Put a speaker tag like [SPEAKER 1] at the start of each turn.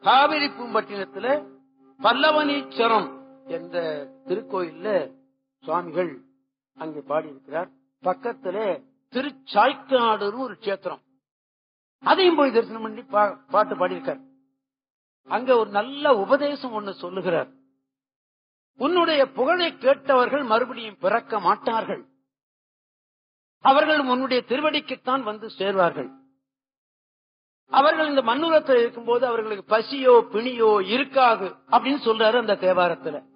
[SPEAKER 1] காவிரி பூம்பட்டினத்துல பல்லவனீச்சரம் என்ற திருக்கோயில்ல சுவாமிகள் அங்கே பாடியிருக்கிறார் பக்கத்துல திருச்சாய்க்காடுன்னு ஒரு கஷேத்திரம் அதையும் போய் தரிசனம் பண்ணி பா- பாட்டு பாடியிருக்கார் அங்க ஒரு நல்ல உபதேசம் ஒண்ணு சொல்லுகிறார் உன்னுடைய புகழை கேட்டவர்கள் மறுபடியும் பிறக்க மாட்டார்கள் அவர்கள் உன்னுடைய திருவடிக்குத்தான் வந்து சேர்வார்கள் அவர்கள் இந்த மண்ணுலத்தில் இருக்கும்போது அவர்களுக்கு பசியோ பிணியோ இருக்காது அப்படின்னு சொல்றாரு அந்த தேவாரத்துல